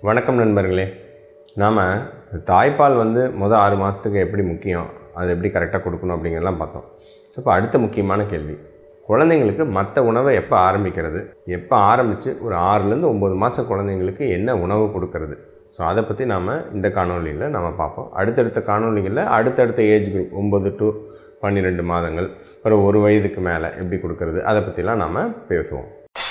வணக்கம் நண்பர்களே நாம் தாய்ப்பால் வந்து மொதல் ஆறு மாதத்துக்கு எப்படி முக்கியம் அது எப்படி கரெக்டாக கொடுக்கணும் அப்படிங்கிறதெல்லாம் பார்த்தோம் ஸோ இப்போ அடுத்த முக்கியமான கேள்வி குழந்தைங்களுக்கு மற்ற உணவை எப்போ ஆரம்பிக்கிறது எப்போ ஆரம்பித்து ஒரு ஆறுலேருந்து ஒம்பது மாதம் குழந்தைங்களுக்கு என்ன உணவு கொடுக்கறது ஸோ அதை பற்றி நாம் இந்த காணொலியில் நாம் பார்ப்போம் அடுத்தடுத்த காணொலிகளில் அடுத்தடுத்த ஏஜ் குரூப் ஒம்பது டு பன்னிரெண்டு மாதங்கள் அப்புறம் ஒரு வயதுக்கு மேலே எப்படி கொடுக்கறது அதை பற்றிலாம் நாம் பேசுவோம்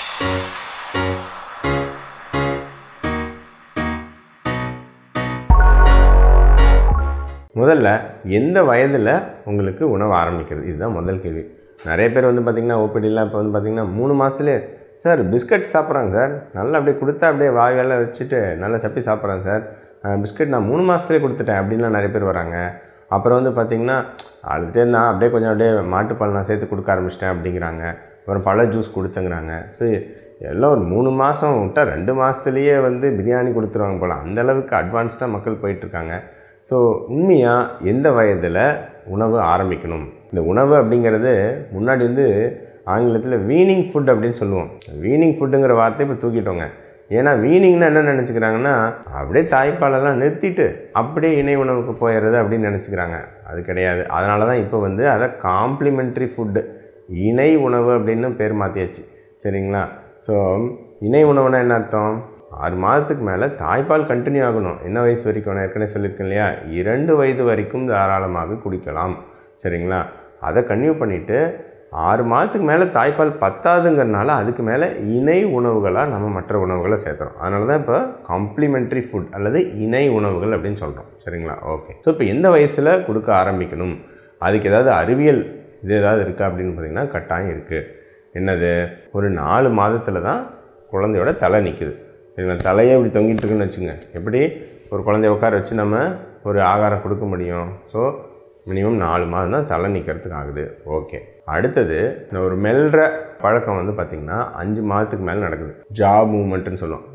முதல்ல எந்த வயதில் உங்களுக்கு உணவு ஆரம்பிக்கிறது இதுதான் முதல் கேள்வி நிறைய பேர் வந்து பார்த்திங்கன்னா ஓபிடிலாம் இப்போ வந்து பார்த்திங்கன்னா மூணு மாதத்துலேயே சார் பிஸ்கட் சாப்பிட்றாங்க சார் நல்லா அப்படியே கொடுத்தா அப்படியே வாயெல்லாம் வச்சுட்டு நல்லா சப்பி சாப்பிட்றாங்க சார் அஹ் பிஸ்கட் நான் மூணு மாதத்துலேயே கொடுத்துட்டேன் அப்படின்லாம் நிறைய பேர் வராங்க அப்புறம் வந்து பார்த்திங்கன்னா அழுதே இருந்தால் அப்படியே கொஞ்சம் அப்படியே மாட்டுப்பால் நான் சேர்த்து கொடுக்க ஆரம்பிச்சிட்டேன் அப்படிங்கிறாங்க அப்புறம் பழ ஜூஸ் கொடுத்துங்கிறாங்க ஸோ எல்லாம் ஒரு மூணு மாதம் விட்டால் ரெண்டு மாதத்துலேயே வந்து பிரியாணி கொடுத்துருவாங்க போல் அந்த அளவுக்கு அட்வான்ஸ்டாக மக்கள் போயிட்டுருக்காங்க ஸோ உண்மையாக எந்த வயதில் உணவு ஆரம்பிக்கணும் இந்த உணவு அப்படிங்கிறது முன்னாடி வந்து ஆங்கிலத்தில் வீனிங் ஃபுட் அப்படின்னு சொல்லுவோம் வீனிங் ஃபுட்டுங்கிற வார்த்தை இப்போ தூக்கிட்டோங்க ஏன்னா வீனிங்னா என்ன நினச்சிக்கிறாங்கன்னா அப்படியே தாய்ப்பாலெல்லாம் நிறுத்திட்டு அப்படியே இணை உணவுக்கு போயிடுறது அப்படின்னு நினச்சிக்கிறாங்க அது கிடையாது அதனால தான் இப்போ வந்து அதை காம்ப்ளிமெண்ட்ரி ஃபுட்டு இணை உணவு அப்படின்னு பேர் மாற்றியாச்சு சரிங்களா ஸோ இணை உணவுனா என்ன அர்த்தம் ஆறு மாதத்துக்கு மேலே தாய்ப்பால் கண்டினியூ ஆகணும் என்ன வயசு வரைக்கும் நான் ஏற்கனவே சொல்லியிருக்கேன் இல்லையா இரண்டு வயது வரைக்கும் தாராளமாக குடிக்கலாம் சரிங்களா அதை கன்டினியூ பண்ணிவிட்டு ஆறு மாதத்துக்கு மேலே தாய்ப்பால் பத்தாதுங்கிறனால அதுக்கு மேலே இணை உணவுகளாக நம்ம மற்ற உணவுகளை சேர்த்துறோம் அதனால தான் இப்போ காம்ப்ளிமெண்ட்ரி ஃபுட் அல்லது இணை உணவுகள் அப்படின்னு சொல்கிறோம் சரிங்களா ஓகே ஸோ இப்போ எந்த வயசில் கொடுக்க ஆரம்பிக்கணும் அதுக்கு ஏதாவது அறிவியல் இது ஏதாவது இருக்கா அப்படின்னு பார்த்தீங்கன்னா கட்டாயம் இருக்குது என்னது ஒரு நாலு மாதத்தில் தான் குழந்தையோட தலை நிற்குது சரிங்களா தலையே இப்படி தொங்கிட்டு இருக்குன்னு வச்சுங்க எப்படி ஒரு குழந்தைய உட்கார வச்சு நம்ம ஒரு ஆகாரம் கொடுக்க முடியும் ஸோ மினிமம் நாலு மாதம் தான் தலை நிற்கிறதுக்கு ஆகுது ஓகே அடுத்தது இந்த ஒரு மெல்ற பழக்கம் வந்து பார்த்திங்கன்னா அஞ்சு மாதத்துக்கு மேலே நடக்குது ஜா மூமெண்ட்டுன்னு சொல்லுவோம்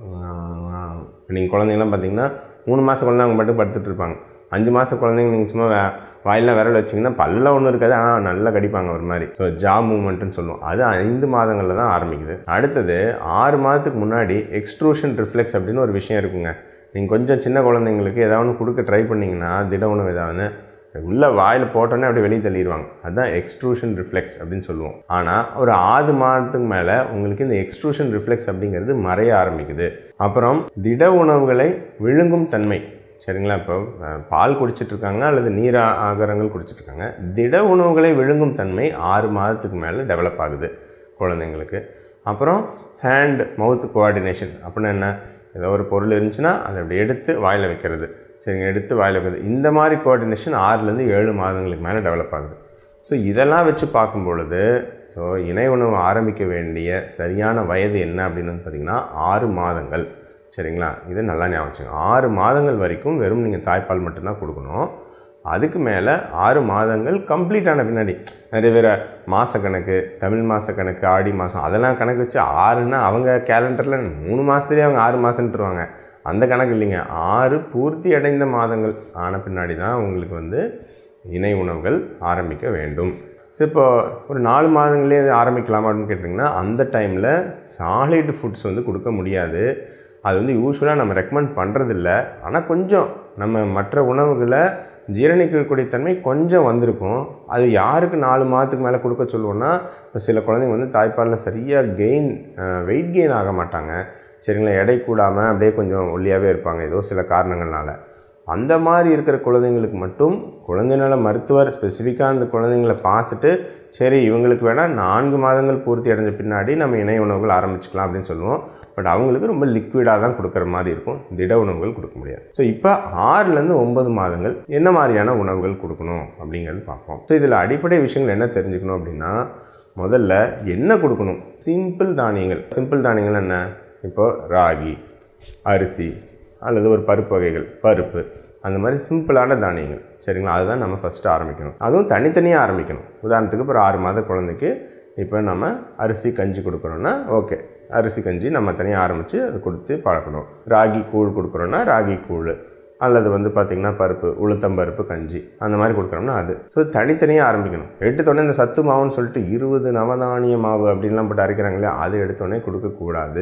நீங்கள் குழந்தைங்களாம் பார்த்தீங்கன்னா மூணு மாத குழந்தை அவங்க மட்டும் படுத்துட்டு இருப்பாங்க அஞ்சு மாத குழந்தைங்க நீங்கள் சும்மா வே வாயிலாம் விரல் வச்சிங்கன்னா பல்ல ஒன்றும் இருக்காது ஆனால் நல்லா கடிப்பாங்க ஒரு மாதிரி ஸோ ஜா மூமெண்ட்டுன்னு சொல்லுவோம் அது ஐந்து மாதங்களில் தான் ஆரம்பிக்குது அடுத்தது ஆறு மாதத்துக்கு முன்னாடி எக்ஸ்ட்ரூஷன் ரிஃப்ளெக்ஸ் அப்படின்னு ஒரு விஷயம் இருக்குங்க நீங்கள் கொஞ்சம் சின்ன குழந்தைங்களுக்கு ஏதாவது ஒன்று கொடுக்க ட்ரை பண்ணிங்கன்னா திட உணவு ஏதாவது உள்ளே வாயில் போட்டோன்னே அப்படியே வெளியே தள்ளிடுவாங்க அதுதான் எக்ஸ்ட்ரூஷன் ரிஃப்ளெக்ஸ் அப்படின்னு சொல்லுவோம் ஆனால் ஒரு ஆறு மாதத்துக்கு மேலே உங்களுக்கு இந்த எக்ஸ்ட்ரூஷன் ரிஃப்ளெக்ஸ் அப்படிங்கிறது மறைய ஆரம்பிக்குது அப்புறம் திட உணவுகளை விழுங்கும் தன்மை சரிங்களா இப்போ அஹ், பால் குடிச்சிட்டு இருக்காங்க அல்லது நீர் ஆ- ஆகாரங்கள் குடிச்சிட்டு இருக்காங்க திட உணவுகளை விழுங்கும் தன்மை ஆறு மாதத்துக்கு மேலே டெவலப் ஆகுது குழந்தைங்களுக்கு அப்புறம் ஹேண்ட் மவுத் கோஆர்டினேஷன் அப்படின்னா என்ன ஏதோ ஒரு பொருள் இருந்துச்சுன்னா அதை அப்படி எடுத்து வாயில் வைக்கிறது சரிங்க எடுத்து வாயில் வைக்கிறது இந்த மாதிரி கோஆர்டினேஷன் ஆறுலேருந்து ஏழு மாதங்களுக்கு மேலே டெவலப் ஆகுது ஸோ இதெல்லாம் வச்சு பார்க்கும் பொழுது ஸோ இணை உணவு ஆரம்பிக்க வேண்டிய சரியான வயது என்ன அப்படின்னு வந்து பார்த்திங்கன்னா ஆறு மாதங்கள் சரிங்களா இது நல்லா ஞாபகம் வச்சுங்க ஆறு மாதங்கள் வரைக்கும் வெறும் நீங்கள் தாய்ப்பால் மட்டும்தான் கொடுக்கணும் அதுக்கு மேலே ஆறு மாதங்கள் கம்ப்ளீட் ஆன பின்னாடி நிறைய பேர் மாதக்கணக்கு தமிழ் மாத கணக்கு ஆடி மாதம் அதெல்லாம் கணக்கு வச்சு ஆறுன்னா அவங்க கேலண்டரில் மூணு மாதத்துலேயே அவங்க ஆறு மாதன்ட்டுருவாங்க அந்த கணக்கு இல்லைங்க ஆறு பூர்த்தி அடைந்த மாதங்கள் ஆன பின்னாடி தான் உங்களுக்கு வந்து இணை உணவுகள் ஆரம்பிக்க வேண்டும் ஸோ இப்போ ஒரு நாலு மாதங்களே அது ஆரம்பிக்கலாமா அப்படின்னு கேட்டிங்கன்னா அந்த டைமில் சாலிட் ஃபுட்ஸ் வந்து கொடுக்க முடியாது அது வந்து யூஸ்வலாக நம்ம ரெக்கமெண்ட் பண்ணுறதில்ல ஆனால் கொஞ்சம் நம்ம மற்ற உணவுகளை ஜீரணிக்கக்கூடிய தன்மை கொஞ்சம் வந்திருக்கும் அது யாருக்கு நாலு மாதத்துக்கு மேலே கொடுக்க சொல்லுவோன்னா இப்போ சில குழந்தைங்க வந்து தாய்ப்பாலில் சரியாக கெயின் வெயிட் கெயின் ஆக மாட்டாங்க சரிங்களா எடை கூடாமல் அப்படியே கொஞ்சம் ஒல்லியாகவே இருப்பாங்க ஏதோ சில காரணங்கள்னால அந்த மாதிரி இருக்கிற குழந்தைங்களுக்கு மட்டும் குழந்தை நல மருத்துவர் ஸ்பெசிஃபிக்காக அந்த குழந்தைங்கள பார்த்துட்டு சரி இவங்களுக்கு வேணால் நான்கு மாதங்கள் பூர்த்தி அடைஞ்ச பின்னாடி நம்ம இணை உணவுகள் ஆரம்பிச்சுக்கலாம் அப்படின்னு சொல்லுவோம் பட் அவங்களுக்கு ரொம்ப லிக்விடாக தான் கொடுக்குற மாதிரி இருக்கும் திட உணவுகள் கொடுக்க முடியாது ஸோ இப்போ ஆறுலேருந்து ஒன்பது மாதங்கள் என்ன மாதிரியான உணவுகள் கொடுக்கணும் அப்படிங்கிறது பார்ப்போம் ஸோ இதில் அடிப்படை விஷயங்கள் என்ன தெரிஞ்சுக்கணும் அப்படின்னா முதல்ல என்ன கொடுக்கணும் சிம்பிள் தானியங்கள் சிம்பிள் தானியங்கள் என்ன இப்போ ராகி அரிசி அல்லது ஒரு பருப்பு வகைகள் பருப்பு அந்த மாதிரி சிம்பிளான தானியங்கள் சரிங்களா அதுதான் நம்ம ஃபஸ்ட்டு ஆரம்பிக்கணும் அதுவும் தனித்தனியாக ஆரம்பிக்கணும் உதாரணத்துக்கு இப்போ ஒரு ஆறு மாத குழந்தைக்கு இப்போ நம்ம அரிசி கஞ்சி கொடுக்குறோன்னா ஓகே அரிசி கஞ்சி நம்ம தனியாக ஆரம்பித்து அது கொடுத்து பழக்கணும் ராகி கூழ் கொடுக்குறோன்னா ராகி கூழ் அல்லது வந்து பார்த்திங்கன்னா பருப்பு உளுத்தம்பருப்பு கஞ்சி அந்த மாதிரி கொடுக்குறோம்னா அது ஸோ தனித்தனியாக ஆரம்பிக்கணும் எடுத்தோடனே இந்த சத்து மாவுன்னு சொல்லிட்டு இருபது நவதானிய மாவு அப்படின்லாம் போட்டு அரைக்கிறாங்க இல்லையா அது எடுத்தோடனே கொடுக்கக்கூடாது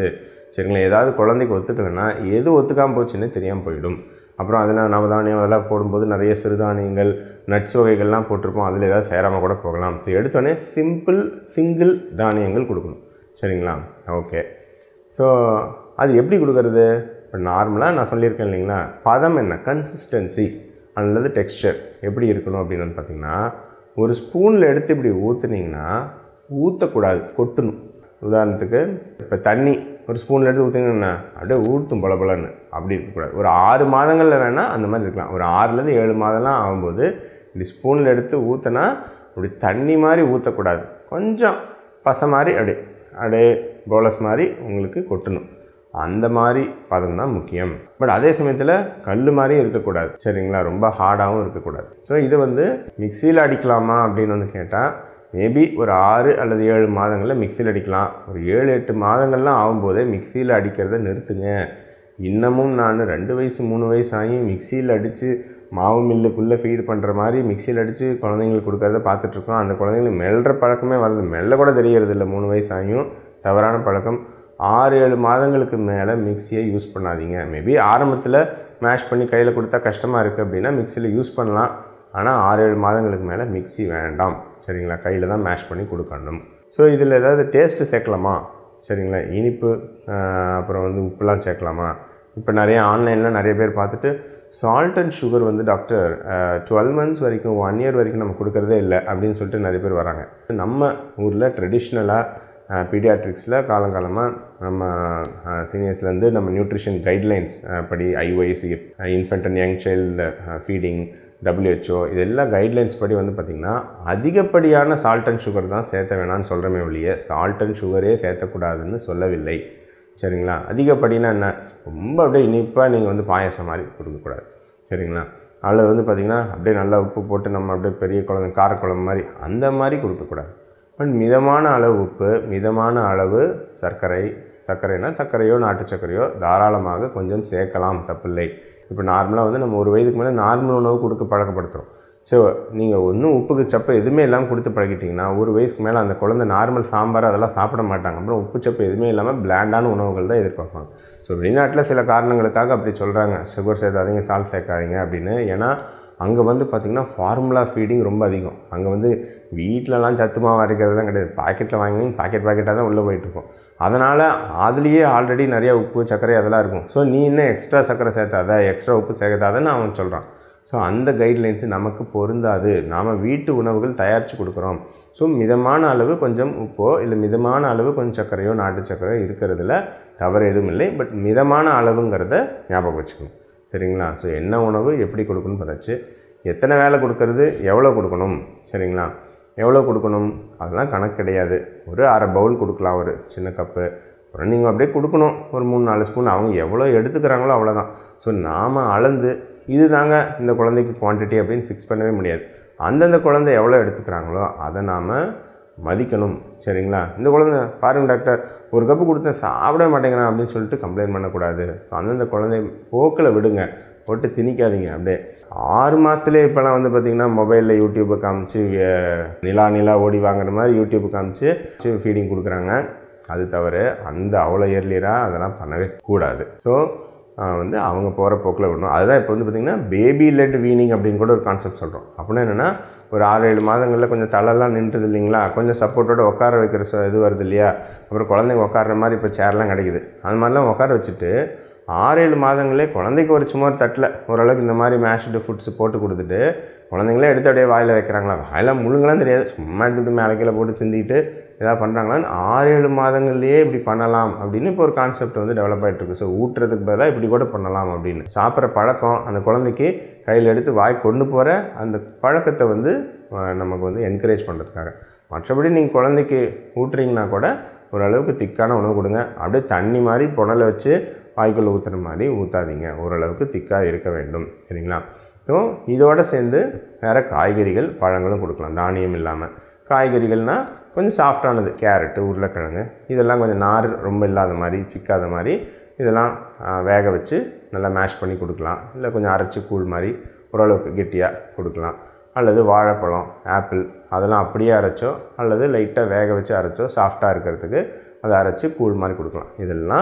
சரிங்களா ஏதாவது குழந்தைக்கு ஒத்துக்கலைன்னா எது ஒத்துக்காமல் போச்சுன்னு தெரியாமல் போயிடும் அப்புறம் அதில் நவதானியம் அதெல்லாம் போடும்போது நிறைய சிறுதானியங்கள் நட்ஸ் வகைகள்லாம் போட்டிருப்போம் அதில் ஏதாவது சேராமல் கூட போகலாம் ஸோ எடுத்தோடனே சிம்பிள் சிங்கிள் தானியங்கள் கொடுக்கணும் சரிங்களா ஓகே ஸோ அது எப்படி கொடுக்கறது இப்போ நார்மலாக நான் சொல்லியிருக்கேன் இல்லைங்களா பதம் என்ன கன்சிஸ்டன்சி அல்லது டெக்ஸ்சர் எப்படி இருக்கணும் அப்படின்னு வந்து பார்த்திங்கன்னா ஒரு ஸ்பூனில் எடுத்து இப்படி ஊற்றுனீங்கன்னா ஊற்றக்கூடாது கொட்டணும் உதாரணத்துக்கு இப்போ தண்ணி ஒரு ஸ்பூனில் எடுத்து ஊற்றிங்கன்னா அப்படியே ஊற்றும் பல பலன்னு அப்படி இருக்கக்கூடாது ஒரு ஆறு மாதங்களில் வேணால் அந்த மாதிரி இருக்கலாம் ஒரு ஆறுலேருந்து ஏழு மாதம்லாம் ஆகும்போது இப்படி ஸ்பூனில் எடுத்து ஊற்றினா அப்படி தண்ணி மாதிரி ஊற்றக்கூடாது கொஞ்சம் பசை மாதிரி அப்படியே அப்படியே போலஸ் மாதிரி உங்களுக்கு கொட்டணும் அந்த மாதிரி பதம் தான் முக்கியம் பட் அதே சமயத்தில் கல் மாதிரியும் இருக்கக்கூடாது சரிங்களா ரொம்ப ஹார்டாகவும் இருக்கக்கூடாது ஸோ இது வந்து மிக்சியில் அடிக்கலாமா அப்படின்னு வந்து கேட்டால் மேபி ஒரு ஆறு அல்லது ஏழு மாதங்களில் மிக்சியில் அடிக்கலாம் ஒரு ஏழு எட்டு மாதங்கள்லாம் ஆகும்போதே மிக்சியில் அடிக்கிறத நிறுத்துங்க இன்னமும் நான் ரெண்டு வயசு மூணு வயசு ஆகி மிக்சியில் அடித்து மாவு மில்லுக்குள்ளே ஃபீட் பண்ணுற மாதிரி மிக்சியில் அடித்து குழந்தைங்களுக்கு கொடுக்கறத பார்த்துட்ருக்கோம் அந்த குழந்தைங்களுக்கு மெல்ற பழக்கமே வரது மெல்ல கூட தெரியறது இல்லை மூணு வயசு ஆகியும் தவறான பழக்கம் ஆறு ஏழு மாதங்களுக்கு மேலே மிக்சியை யூஸ் பண்ணாதீங்க மேபி ஆரம்பத்தில் மேஷ் பண்ணி கையில் கொடுத்தா கஷ்டமாக இருக்குது அப்படின்னா மிக்சியில் யூஸ் பண்ணலாம் ஆனால் ஆறு ஏழு மாதங்களுக்கு மேலே மிக்சி வேண்டாம் சரிங்களா கையில் தான் மேஷ் பண்ணி கொடுக்கணும் ஸோ இதில் ஏதாவது டேஸ்ட்டு சேர்க்கலாமா சரிங்களா இனிப்பு ஆஹ், அப்புறம் வந்து உப்புலாம் சேர்க்கலாமா இப்போ நிறைய ஆன்லைனில் நிறைய பேர் பார்த்துட்டு சால்ட் அண்ட் சுகர் வந்து டாக்டர் டுவெல் மந்த்ஸ் வரைக்கும் ஒன் இயர் வரைக்கும் நம்ம கொடுக்கறதே இல்லை அப்படின்னு சொல்லிட்டு நிறைய பேர் வராங்க நம்ம ஊரில் ட்ரெடிஷ்னலாக பீடியாட்ரிக்ஸில் காலங்காலமாக நம்ம சீனியர்ஸ்லேருந்து நம்ம நியூட்ரிஷன் கைட்லைன்ஸ் படி IYCF infant and young child feeding WHO இதெல்லாம் கைட்லைன்ஸ் படி வந்து பார்த்திங்கன்னா அதிகப்படியான சால்ட் அண்ட் சுகர் தான் சேர்த்த வேணாம்னு சொல்கிறமே ஒழிய சால்ட் அண்ட் சுகரே சேர்த்தக்கூடாதுன்னு சொல்லவில்லை சரிங்களா அதிகப்படினா என்ன ரொம்ப அப்படியே இனிப்பாக நீங்கள் வந்து பாயாசம் மாதிரி கொடுக்கக்கூடாது சரிங்களா அதில் வந்து பார்த்திங்கன்னா அப்படியே நல்லா உப்பு போட்டு நம்ம அப்படியே பெரிய குழம்பு காரக்குழம்பு மாதிரி அந்த மாதிரி கொடுக்கக்கூடாது பட் மிதமான அளவு உப்பு மிதமான அளவு சர்க்கரை சர்க்கரைனா சர்க்கரையோ நாட்டு சர்க்கரையோ தாராளமாக கொஞ்சம் சேர்க்கலாம் தப்பில்லை இப்போ நார்மலாக வந்து நம்ம ஒரு வயதுக்கு மேலே நார்மல் உணவு கொடுக்க பழக்கப்படுத்துகிறோம் ஸோ நீங்கள் ஒன்றும் உப்புக்கு சப்பு எதுவுமே இல்லாமல் கொடுத்து பழகிட்டிங்கன்னா ஒரு வயசுக்கு மேலே அந்த குழந்தை நார்மல் சாம்பார் அதெல்லாம் சாப்பிட மாட்டாங்க அப்புறம் உப்பு சப்பு எதுவுமே இல்லாமல் பிளாண்டான உணவுகள் தான் எதிர்பார்ப்பாங்க ஸோ வெளிநாட்டில் சில காரணங்களுக்காக அப்படி சொல்கிறாங்க சுகர் சேர்த்தாதீங்க சால்ட் சேர்க்காதீங்க அப்படின்னு ஏன்னா அங்கே வந்து பார்த்திங்கன்னா ஃபார்முலா ஃபீடிங் ரொம்ப அதிகம் அங்கே வந்து வீட்டிலலாம் சத்து மாவு அரைக்கிறதுலாம் கிடையாது பாக்கெட்டில் வாங்கி பாக்கெட் பாக்கெட்டாக தான் உள்ளே போயிட்டுருக்கும் அதனால் அதுலேயே ஆல்ரெடி நிறைய உப்பு சர்க்கரை அதெல்லாம் இருக்கும் ஸோ நீ இன்னும் எக்ஸ்ட்ரா சர்க்கரை சேர்த்தாத எக்ஸ்ட்ரா உப்பு சேர்க்காதன்னு அவன் சொல்கிறான் ஸோ அந்த கைட்லைன்ஸ் நமக்கு பொருந்தாது நாம் வீட்டு உணவுகள் தயாரித்து கொடுக்குறோம் ஸோ மிதமான அளவு கொஞ்சம் உப்போ இல்லை மிதமான அளவு கொஞ்சம் சர்க்கரையோ நாட்டு சர்க்கரையோ இருக்கிறதுல தவறு எதுவும் இல்லை பட் மிதமான அளவுங்கிறத ஞாபகம் வச்சுக்கணும் சரிங்களா ஸோ என்ன உணவு எப்படி கொடுக்கணும்னு பார்த்தாச்சு எத்தனை வேலை கொடுக்கறது எவ்வளோ கொடுக்கணும் சரிங்களா எவ்வளோ கொடுக்கணும் அதெல்லாம் கணக்கு கிடையாது ஒரு அரை பவுல் கொடுக்கலாம் ஒரு சின்ன கப்பு அப்புறம் நீங்கள் அப்படியே கொடுக்கணும் ஒரு மூணு நாலு ஸ்பூன் அவங்க எவ்வளோ எடுத்துக்கிறாங்களோ அவ்வளோதான் ஸோ நாம் அளந்து இது தாங்க இந்த குழந்தைக்கு குவான்டிட்டி அப்படின்னு ஃபிக்ஸ் பண்ணவே முடியாது அந்தந்த குழந்தை எவ்வளோ எடுத்துக்கிறாங்களோ அதை நாம் மதிக்கணும் சரிங்களா இந்த குழந்தை பாருங்க டாக்டர் ஒரு கப்பு கொடுத்தேன் சாப்பிட மாட்டேங்கிறான் அப்படின்னு சொல்லிட்டு கம்ப்ளைண்ட் பண்ணக்கூடாது ஸோ அந்தந்த குழந்தை போக்கில் விடுங்க போட்டு திணிக்காதீங்க அப்படியே ஆறு மாதத்துலேயே இப்போலாம் வந்து பார்த்திங்கன்னா மொபைலில் யூடியூப்பை காமிச்சு அஹ், நிலா நிலா ஓடி வாங்குற மாதிரி யூடியூப் காமிச்சு ஃபீடிங் கொடுக்குறாங்க அது தவிர அந்த அவ்வளோ இயர்லியராக அதெல்லாம் பண்ணவே கூடாது ஸோ வந்து அவங்க போகிற போக்கில் விடணும் அதுதான் இப்போ வந்து பார்த்திங்கன்னா பேபி லெட் வீனிங் அப்படின்னு கூட ஒரு கான்செப்ட் சொல்கிறோம் அப்படின்னா என்னென்னா ஒரு ஆறு ஏழு மாதங்களில் கொஞ்சம் தலைலாம் நின்றுது இல்லைங்களா கொஞ்சம் சப்போர்ட்டோட உட்கார வைக்கிற ச- இது வருது இல்லையா அப்புறம் குழந்தைங்க உட்கார்ற மாதிரி இப்போ சேர்லாம் கிடைக்குது அது மாதிரிலாம் உட்கார வச்சுட்டு ஆறு ஏழு மாதங்களே குழந்தைக்கு ஒரு சும்மா ஒரு தட்டில் ஓரளவுக்கு இந்த மாதிரி மேஷ்டு ஃபுட்ஸ் போட்டு கொடுத்துட்டு குழந்தைங்களே எடுத்து அப்படியே வாயில் வைக்கிறாங்களா வாயில் முழுங்கலாம் தெரியாது சும்மா எடுத்துகிட்டு மேலே கீழே போட்டு சிந்திட்டு ஏதாவது பண்ணுறாங்களான்னு ஆறு ஏழு மாதங்கள்லேயே இப்படி பண்ணலாம் அப்படின்னு இப்போ ஒரு கான்செப்ட் வந்து டெவலப் ஆகிட்டு இருக்கு ஸோ ஊட்டுறதுக்கு பதிலாக இப்படி கூட பண்ணலாம் அப்படின்னு சாப்பிட்ற பழக்கம் அந்த குழந்தைக்கு கையில் எடுத்து வாய் கொண்டு போகிற அந்த பழக்கத்தை வந்து அஹ், நமக்கு வந்து என்கரேஜ் பண்ணுறதுக்காக மற்றபடி நீங்கள் குழந்தைக்கு ஊட்டுறீங்கன்னா கூட ஓரளவுக்கு திக்கான உணவு கொடுங்க அப்படியே தண்ணி மாதிரி புனலை வச்சு வாய்க்குள்ளே ஊற்றுற மாதிரி ஊற்றாதீங்க ஓரளவுக்கு திக்காக இருக்க வேண்டும் சரிங்களா ஸோ இதோட சேர்ந்து வேறு காய்கறிகள் பழங்களும் கொடுக்கலாம் தானியம் இல்லாமல் காய்கறிகள்னால் கொஞ்சம் சாஃப்டானது கேரட்டு உருளைக்கிழங்கு இதெல்லாம் கொஞ்சம் நார் ரொம்ப இல்லாத மாதிரி சிக்காத மாதிரி இதெல்லாம் ஆ, வேக வச்சு நல்லா மேஷ் பண்ணி கொடுக்கலாம் இல்லை கொஞ்சம் அரைச்சி கூழ் மாதிரி ஓரளவுக்கு கெட்டியாக கொடுக்கலாம் அல்லது வாழைப்பழம் ஆப்பிள் அதெல்லாம் அப்படியே அரைச்சோ அல்லது லைட்டாக வேக வச்சு அரைச்சோ சாஃப்டாக இருக்கிறதுக்கு அதை அரைச்சி கூழ் மாதிரி கொடுக்கலாம் இதெல்லாம்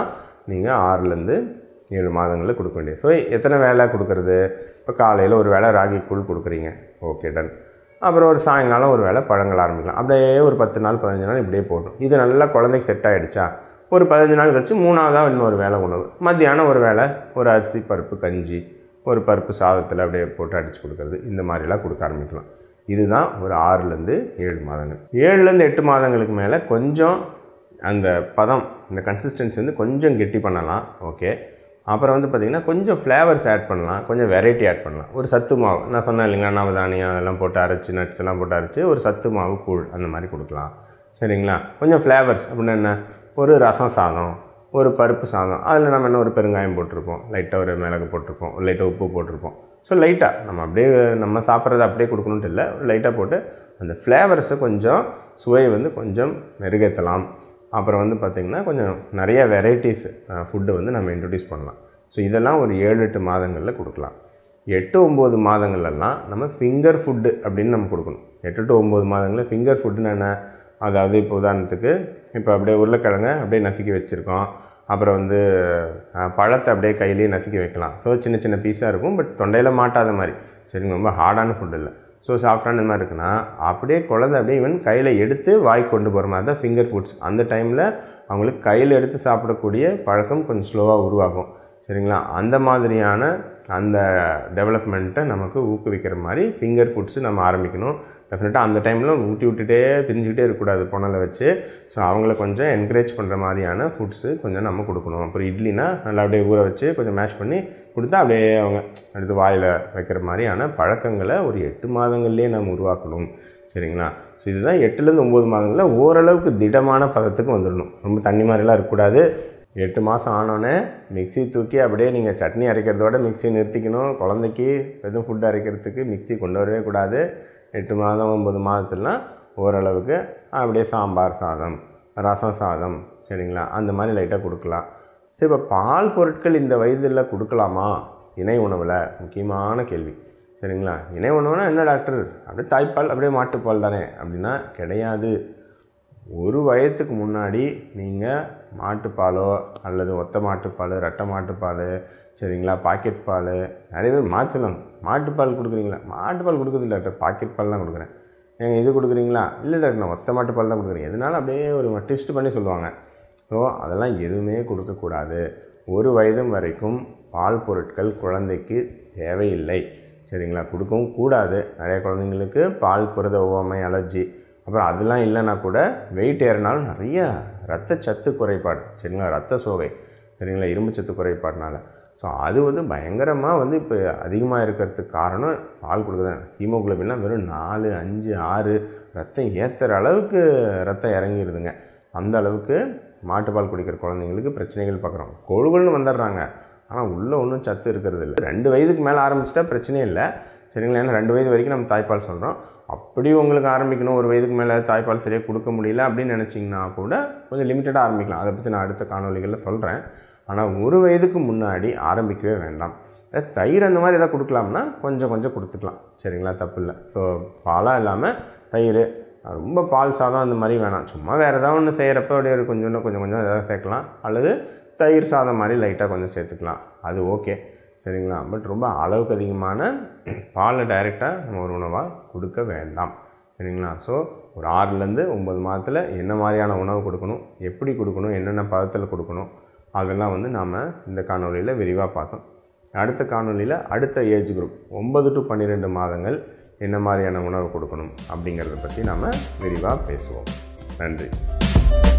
நீங்கள் ஆறுலேருந்து ஏழு மாதங்களில் கொடுக்க வேண்டியது ஸோ எத்தனை வேலை கொடுக்குறது இப்போ காலையில் ஒரு வேளை ராகி கூழ் கொடுக்குறீங்க ஓகே டன் அப்புறம் ஒரு சாயங்காலம் ஒரு வேளை பழங்கள் ஆரம்பிக்கலாம் அப்படியே ஒரு பத்து நாள் பதினஞ்சு நாள் இப்படியே போடும் இது நல்லா குழந்தைக்கு செட் ஆகிடுச்சா ஒரு பதினஞ்சு நாள் கழிச்சு மூணாவதாக இன்னொரு வேலை உணவு மத்தியானம் ஒரு வேளை ஒரு அரிசி பருப்பு கஞ்சி ஒரு பருப்பு சாதத்தில் அப்படியே போட்டு அடித்து கொடுக்குறது இந்த மாதிரிலாம் கொடுக்க ஆரம்பிக்கலாம் இதுதான் ஒரு ஆறுலேருந்து ஏழு மாதங்கள் ஏழுலேருந்து எட்டு மாதங்களுக்கு மேலே கொஞ்சம் அந்த பதம் இந்த கன்சிஸ்டன்சி வந்து கொஞ்சம் கெட்டி பண்ணலாம் ஓகே அப்புறம் வந்து பார்த்திங்கன்னா கொஞ்சம் ஃப்ளேவர்ஸ் ஆட் பண்ணலாம் கொஞ்சம் வெரைட்டி ஆட் பண்ணலாம் ஒரு சத்து மாவு நான் சொன்னேன் இல்லைங்களா நவதானியம் அதெல்லாம் போட்டு அரைச்சி நட்ஸ் எல்லாம் போட்டு அரைச்சி ஒரு சத்து மாவு கூழ் அந்த மாதிரி கொடுக்கலாம் சரிங்களா கொஞ்சம் ஃப்ளேவர்ஸ் அப்படின்னா என்ன ஒரு ரசம் சாதம் ஒரு பருப்பு சாதம் அதில் நம்ம என்ன ஒரு பெருங்காயம் போட்டிருப்போம் லைட்டாக ஒரு மிளகு போட்டிருப்போம் ஒரு லைட்டாக உப்பு போட்டிருப்போம் ஸோ லைட்டாக நம்ம அப்படியே நம்ம சாப்பிட்றத அப்படியே கொடுக்கணுன்ட்டு இல்லை லைட்டாக போட்டு அந்த ஃப்ளேவர்ஸை கொஞ்சம் சுவை வந்து கொஞ்சம் மெருகேற்றலாம் அப்புறம் வந்து பார்த்திங்கன்னா கொஞ்சம் நிறைய வெரைட்டிஸ் ஃபுட்டு வந்து நம்ம இன்ட்ரடியூஸ் பண்ணலாம் ஸோ இதெல்லாம் ஒரு ஏழு எட்டு மாதங்களில் கொடுக்கலாம் எட்டு ஒம்பது மாதங்கள்லாம் நம்ம ஃபிங்கர் ஃபுட்டு அப்படின்னு நம்ம கொடுக்கணும் எட்டு டு ஒம்பது மாதங்களில் ஃபிங்கர் ஃபுட்டுன்னு என்ன அதாவது இப்போ உதாரணத்துக்கு இப்போ அப்படியே உருளைக்கிழங்க அப்படியே நசுக்கி வச்சுருக்கோம் அப்புறம் வந்து அஹ், பழத்தை அப்படியே கையிலேயே நசுக்கி வைக்கலாம் ஸோ சின்ன சின்ன பீஸாக இருக்கும் பட் தொண்டையில் மாட்டாத மாதிரி சரிங்க ரொம்ப ஹார்டான ஃபுட் இல்லை ஸோ சாஃப்டான இந்த மாதிரி இருக்குன்னா அப்படியே குழந்தை அப்படியே ஈவன் கையில் எடுத்து வாய் கொண்டு போகிற மாதிரி தான் ஃபிங்கர் ஃபுட்ஸ் அந்த டைமில் அவங்களுக்கு கையில் எடுத்து சாப்பிடக்கூடிய பழக்கம் கொஞ்சம் ஸ்லோவாக உருவாகும் சரிங்களா அந்த மாதிரியான அந்த டெவலப்மெண்ட்டை நமக்கு ஊக்குவிக்கிற மாதிரி ஃபிங்கர் ஃபுட்ஸு நம்ம ஆரம்பிக்கணும் டெஃபினட்டாக அந்த டைமில் ஊட்டி விட்டுட்டே திரிஞ்சுக்கிட்டே இருக்கக்கூடாது புனலை வச்சு ஸோ அவங்கள கொஞ்சம் என்கரேஜ் பண்ணுற மாதிரியான ஃபுட்ஸு கொஞ்சம் நம்ம கொடுக்கணும் அப்புறம் இட்லினா நல்லா அப்படியே ஊற வச்சு கொஞ்சம் மேஷ் பண்ணி கொடுத்தா அப்படியே அவங்க அடுத்து வாயில் வைக்கிற மாதிரியான பழக்கங்களை ஒரு எட்டு மாதங்கள்லேயே நம்ம உருவாக்கணும் சரிங்களா ஸோ இதுதான் எட்டுலேருந்து ஒம்பது மாதங்களில் ஓரளவுக்கு திடமான பதத்துக்கு வந்துடணும் ரொம்ப தண்ணி மாதிரிலாம் இருக்கக்கூடாது எட்டு மாதம் ஆனோடனே மிக்ஸி தூக்கி அப்படியே நீங்கள் சட்னி அரைக்கிறதோட மிக்ஸி நிறுத்திக்கணும் குழந்தைக்கு எதுவும் ஃபுட் அரைக்கிறதுக்கு மிக்ஸி கொண்டு வரவே கூடாது எட்டு மாதம் ஒம்பது மாதத்துலலாம் ஓரளவுக்கு அப்படியே சாம்பார் சாதம் ரசம் சாதம் சரிங்களா அந்த மாதிரி லைட்டாக கொடுக்கலாம் சரி இப்போ பால் பொருட்கள் இந்த வயதில் கொடுக்கலாமா இணை உணவில் முக்கியமான கேள்வி சரிங்களா இணை உணவுனா என்ன டாக்டர் அப்படியே தாய்ப்பால் அப்படியே மாட்டுப்பால் தானே அப்படின்னா கிடையாது ஒரு வயதுக்கு முன்னாடி நீங்கள் மாட்டுப்பாலோ அல்லது ஒத்த மாட்டுப்பால் ரெட்டை மாட்டுப்பால் சரிங்களா பாக்கெட் பால் நிறைய பேர் மாற்றலாம் மாட்டுப்பால் கொடுக்குறீங்களா மாட்டுப்பால் கொடுக்குறது இல்லை டாக்டர் பாக்கெட் பால் தான் கொடுக்குறேன் ஏங்க இது கொடுக்குறீங்களா இல்லை டாக்டர் நான் ஒத்த மாட்டுப்பால் தான் கொடுக்குறேன் எதனால அப்படியே ஒரு ட்விஸ்ட் பண்ணி சொல்லுவாங்க ஸோ அதெல்லாம் எதுவுமே கொடுக்கக்கூடாது ஒரு வயது வரைக்கும் பால் பொருட்கள் குழந்தைக்கு தேவையில்லை சரிங்களா கொடுக்கவும் கூடாது நிறைய குழந்தைங்களுக்கு பால் புரத ஒவ்வாமை அலர்ஜி அப்புறம் அதெல்லாம் இல்லைன்னா கூட வெயிட் ஏறினாலும் நிறைய ரத்த சத்து குறைபாடு சரிங்களா ரத்த சோகை சரிங்களா இரும்பு சத்து குறைபாடுனால ஸோ அது வந்து பயங்கரமாக வந்து இப்போ அதிகமாக இருக்கிறதுக்கு காரணம் பால் கொடுக்குறேன் ஹீமோகுளோபின்லாம் வெறும் நாலு அஞ்சு ஆறு ரத்தம் ஏற்றுற அளவுக்கு ரத்தம் இறங்கிடுதுங்க அந்த அளவுக்கு மாட்டுப்பால் குடிக்கிற குழந்தைங்களுக்கு பிரச்சனைகள் பார்க்குறோம் கொழுகள்னு வந்துடுறாங்க ஆனால் உள்ளே ஒன்றும் சத்து இருக்கிறது இல்லை ரெண்டு வயதுக்கு மேலே ஆரம்பிச்சிட்டா பிரச்சனையே இல்லை சரிங்களா ஏன்னா ரெண்டு வயது வரைக்கும் நம்ம தாய்ப்பால் சொல்கிறோம் அப்படி உங்களுக்கு ஆரம்பிக்கணும் ஒரு வயதுக்கு மேலே தாய்ப்பால் சரியாக கொடுக்க முடியல அப்படின்னு நினச்சிங்கன்னா கூட கொஞ்சம் லிமிட்டடாக ஆரம்பிக்கலாம் அதை பற்றி நான் அடுத்த காணொலிகளில் சொல்கிறேன் ஆனால் ஒரு வயதுக்கு முன்னாடி ஆரம்பிக்கவே வேண்டாம் அதாவது தயிர் அந்த மாதிரி எதாவது கொடுக்கலாம்னா கொஞ்சம் கொஞ்சம் கொடுத்துக்கலாம் சரிங்களா தப்பு இல்லை ஸோ பாலாக இல்லாமல் தயிர் ரொம்ப பால் சாதம் அந்த மாதிரி வேணாம் சும்மா வேறு ஏதாவது ஒன்று செய்கிறப்ப அப்படியே ஒரு கொஞ்சம் இன்னும் கொஞ்சம் கொஞ்சம் ஏதாவது சேர்க்கலாம் அல்லது தயிர் சாதம் மாதிரி லைட்டாக கொஞ்சம் சேர்த்துக்கலாம் அது ஓகே சரிங்களா பட் ரொம்ப அளவுக்கு அதிகமான பாலை டைரெக்டாக நம்ம ஒரு உணவாக கொடுக்க வேண்டாம் சரிங்களா ஸோ ஒரு ஆறுலேருந்து ஒம்பது மாதத்தில் என்ன மாதிரியான உணவு கொடுக்கணும் எப்படி கொடுக்கணும் என்னென்ன பதத்தில் கொடுக்கணும் அதெல்லாம் வந்து நாம் இந்த காணொலியில் விரிவாக பார்த்தோம் அடுத்த காணொலியில் அடுத்த ஏஜ் குரூப் ஒன்பது டு பன்னிரெண்டு மாதங்கள் என்ன மாதிரியான உணவு கொடுக்கணும் அப்படிங்கிறத பற்றி நாம் விரிவாக பேசுவோம் நன்றி